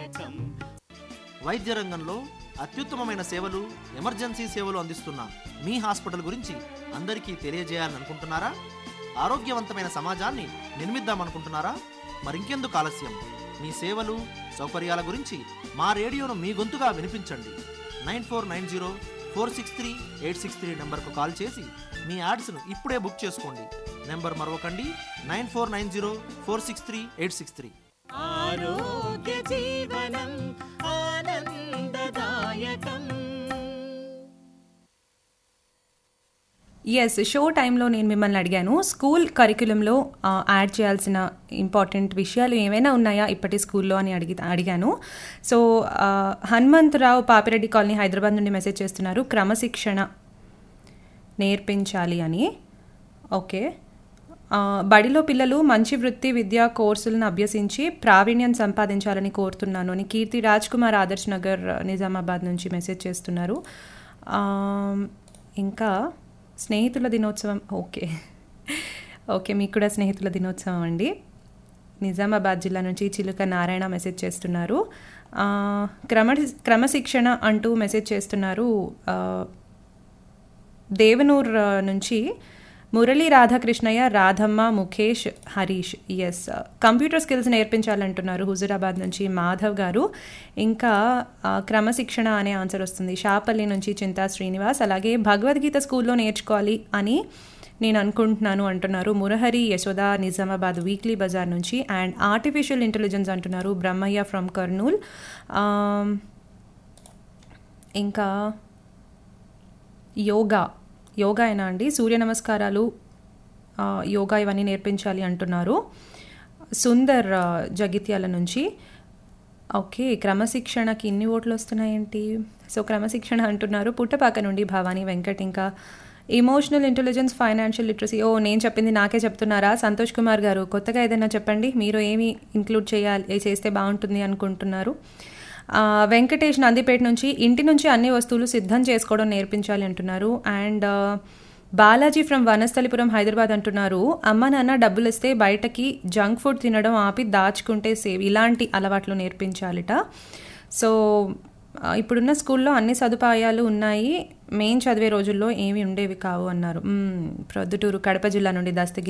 దాయకం వైద్య రంగంలో అత్యుత్తమమైన సేవలు ఎమర్జెన్సీ సేవలు అందిస్తున్న మీ హాస్పిటల్ గురించి అందరికీ తెలియజేయాలని అనుకుంటున్నారా ఆరోగ్యవంతమైన సమాజాన్ని నిర్మిద్దామనుకుంటున్నారా మరింకెందుకు ఆలస్యం మీ సేవలు సౌకర్యాల గురించి మా రేడియోను మీ గొంతుగా వినిపించండి nine four nine zero four six three eight six three నెంబర్కు కాల్ చేసి మీ యాడ్స్ను ఇప్పుడే బుక్ చేసుకోండి నెంబర్ మరొకండి nine four nine zero four six three eight six three ఆరోగ్య జీవనం ఆనందదాయకం ఎస్ షో టైంలో నేను మిమ్మల్ని అడిగాను స్కూల్ కరికులంలో యాడ్ చేయాల్సిన ఇంపార్టెంట్ విషయాలు ఏమైనా ఉన్నాయా ఇప్పటి స్కూల్లో అని అడిగి అడిగాను సో ఆ, హనుమంతరావు పాపిరెడ్డి కాలనీ హైదరాబాద్ నుండి మెసేజ్ చేస్తున్నారు క్రమశిక్షణ నేర్పించాలి అని ఓకే ఆ, బడిలో పిల్లలు మంచి వృత్తి విద్యా కోర్సులను అభ్యసించి ప్రావీణ్యం సంపాదించాలని కోరుతున్నాను అని కీర్తి రాజ్ కుమార్ ఆదర్శ్ నగర్ నిజామాబాద్ నుంచి మెసేజ్ చేస్తున్నారు ఆ, ఇంకా స్నేహితుల దినోత్సవం ఓకే ఓకే మీకు కూడా స్నేహితుల దినోత్సవం అండి నిజామాబాద్ జిల్లా నుంచి చిలుక నారాయణ మెసేజ్ చేస్తున్నారు ఆ, క్రమ క్రమశిక్షణ అంటూ మెసేజ్ చేస్తున్నారు ఆ, దేవనూర్ ఆ, నుంచి మురళీ రాధాకృష్ణయ్య రాధమ్మ ముఖేష్ హరీష్ ఎస్ కంప్యూటర్ స్కిల్స్ నేర్పించాలంటున్నారు హుజురాబాద్ నుంచి మాధవ్ గారు ఇంకా ఆ, క్రమశిక్షణ అనే ఆన్సర్ వస్తుంది షాపల్లి నుంచి చింతా శ్రీనివాస్ అలాగే భగవద్గీత స్కూల్లో నేర్చుకోవాలి అని నేను అనుకుంటున్నాను అంటున్నారు మురహరి యశోద నిజామాబాద్ వీక్లీ బజార్ నుంచి అండ్ ఆర్టిఫిషియల్ ఇంటెలిజెన్స్ అంటున్నారు బ్రహ్మయ్య ఫ్రమ్ కర్నూల్ ఆమ్, ఇంకా యోగా యోగా అయినా అండి సూర్య నమస్కారాలు ఆ, యోగా ఇవన్నీ నేర్పించాలి అంటున్నారు సుందర్ ఆ, జగిత్యాల నుంచి ఓకే క్రమశిక్షణకి ఇన్ని ఓట్లు వస్తున్నాయేంటి సో క్రమశిక్షణ అంటున్నారు పుట్టపాక నుండి భవానీ వెంకట్ ఇంకా ఇమోషనల్ ఇంటెలిజెన్స్ ఫైనాన్షియల్ లిటరసీ ఓ నేను చెప్పింది నాకే చెప్తున్నారా సంతోష్ కుమార్ గారు కొత్తగా ఏదైనా చెప్పండి మీరు ఏమి ఇంక్లూడ్ చేయాలి ఏ చేస్తే బాగుంటుంది అనుకుంటున్నారు ఆ, వెంకటేష్ నందిపేట నుంచి ఇంటి నుంచి అన్ని వస్తువులు సిద్ధం చేసుకోవడం నేర్పించాలి అంటున్నారు అండ్ ఆ, బాలాజీ ఫ్రమ్ వనస్థలిపురం హైదరాబాద్ అంటున్నారు అమ్మ నాన్న డబ్బులు ఇస్తే బయటకి జంక్ ఫుడ్ తినడం ఆపి దాచుకుంటే సేవ్ ఇలాంటి అలవాట్లు నేర్పించాలిట సో ఆ, ఇప్పుడున్న స్కూల్లో అన్ని సదుపాయాలు ఉన్నాయి మెయిన్ చదివే రోజుల్లో ఏమి ఉండేవి కావు అన్నారు మ్మ్. ప్రొద్దుటూరు కడప జిల్లా నుండి దస్తగిరి